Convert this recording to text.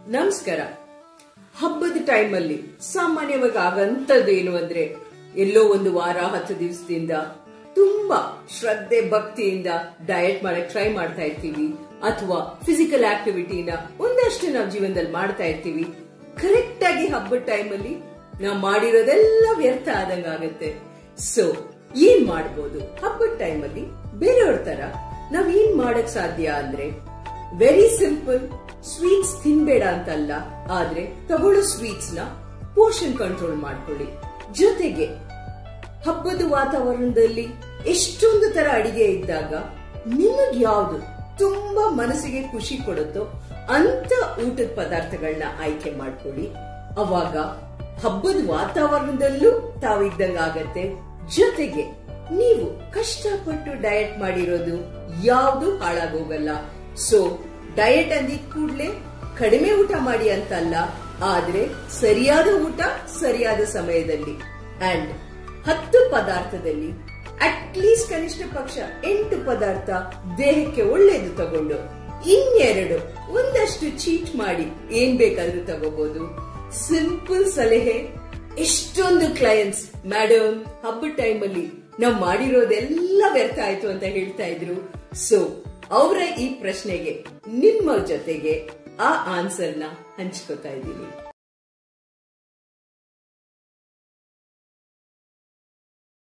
ನಮಸ್ಕಾರ ಹಬ್ಬದ ಟೈಮಲ್ಲಿ ಸಾಮಾನ್ಯವಾಗಿ ಆಗಂತದ್ದು ಏನು ಅಂದ್ರೆ ಎಲ್ಲೋ ಒಂದು ವಾರ ಹತ್ತು ದಿವಸದಿಂದ ತುಂಬಾ ಶ್ರದ್ಧೆ ಭಕ್ತಿಯಿಂದ ಡಯಟ್ ಮಾಡಕ್ ಟ್ರೈ ಮಾಡ್ತಾ ಇರ್ತೀವಿ ಅಥವಾ ಫಿಸಿಕಲ್ ಆಕ್ಟಿವಿಟಿನ ಒಂದಷ್ಟು ನಾವು ಜೀವನದಲ್ಲಿ ಮಾಡ್ತಾ ಇರ್ತೀವಿ ಕರೆಕ್ಟ್ ಆಗಿ ಹಬ್ಬದ ಟೈಮಲ್ಲಿ ನಾವು ಮಾಡಿರೋದೆಲ್ಲ ವ್ಯರ್ಥ ಆದಂಗ ಆಗತ್ತೆ ಸೊ ಏನ್ ಮಾಡ್ಬೋದು ಹಬ್ಬದ ಟೈಮಲ್ಲಿ ಬೇರೆಯವ್ರ ತರ ನಾವ್ ಏನ್ ಮಾಡಕ್ ಸಾಧ್ಯ ಅಂದ್ರೆ ವೆರಿ ಸಿಂಪಲ್ ಸ್ವೀಟ್ಸ್ ತಿನ್ಬೇಡ ಅಂತಲ್ಲ ಆದ್ರೆ ತಗೊಳ್ಳೋ ಸ್ವೀಟ್ಸ್ ನ ಪೋಷನ್ ಕಂಟ್ರೋಲ್ ಮಾಡ್ಕೊಳ್ಳಿ ಜೊತೆಗೆ ಹಬ್ಬದ ವಾತಾವರಣದಲ್ಲಿ ಎಷ್ಟೊಂದು ತರ ಅಡಿಗೆ ಇದ್ದಾಗ ನಿಮಗ್ ಯಾವ್ದು ತುಂಬಾ ಮನಸ್ಸಿಗೆ ಖುಷಿ ಕೊಡುತ್ತೋ ಅಂತ ಊಟದ ಪದಾರ್ಥಗಳನ್ನ ಆಯ್ಕೆ ಮಾಡ್ಕೊಳ್ಳಿ ಅವಾಗ ಹಬ್ಬದ ವಾತಾವರಣದಲ್ಲೂ ತಾವಿದ್ದಂಗ ಆಗತ್ತೆ ಜೊತೆಗೆ ನೀವು ಕಷ್ಟಪಟ್ಟು ಡಯಟ್ ಮಾಡಿರೋದು ಯಾವ್ದು ಹಾಳಾಗೋಗಲ್ಲ ಸೊ ಡಯಟ್ ಅಂದಿದ್ ಕೂಡ್ಲೆ ಕಡಿಮೆ ಊಟ ಮಾಡಿ ಅಂತಲ್ಲ ಆದ್ರೆ ಸರಿಯಾದ ಊಟ ಸರಿಯಾದ ಸಮಯದಲ್ಲಿ ಅಂಡ್ ಹತ್ತು ಪದಾರ್ಥದಲ್ಲಿ ಅಟ್ಲೀಸ್ಟ್ ಕನಿಷ್ಠ ಪಕ್ಷ ಎಂಟು ಪದಾರ್ಥ ದೇಹಕ್ಕೆ ಒಳ್ಳೇದು ತಗೊಂಡು ಇನ್ನೆರಡು ಒಂದಷ್ಟು ಚೀಟ್ ಮಾಡಿ ಏನ್ ಬೇಕಾದ್ರೂ ತಗೋಬಹುದು ಸಿಂಪಲ್ ಸಲಹೆ ಎಷ್ಟೊಂದು ಕ್ಲೈಂಟ್ಸ್ ಮೇಡಮ್ ಹಬ್ಬದ ಟೈಮಲ್ಲಿ ನಾವ್ ಮಾಡಿರೋದೆಲ್ಲ ವ್ಯರ್ಥ ಆಯ್ತು ಅಂತ ಹೇಳ್ತಾ ಇದ್ರು ಸೊ ಅವರ ಈ ಪ್ರಶ್ನೆಗೆ ನಿಮ್ಮ ಜೊತೆಗೆ ಆ ಆನ್ಸರ್ನ ಹಂಚ್ಕೋತಾ ಇದ್ದೀನಿ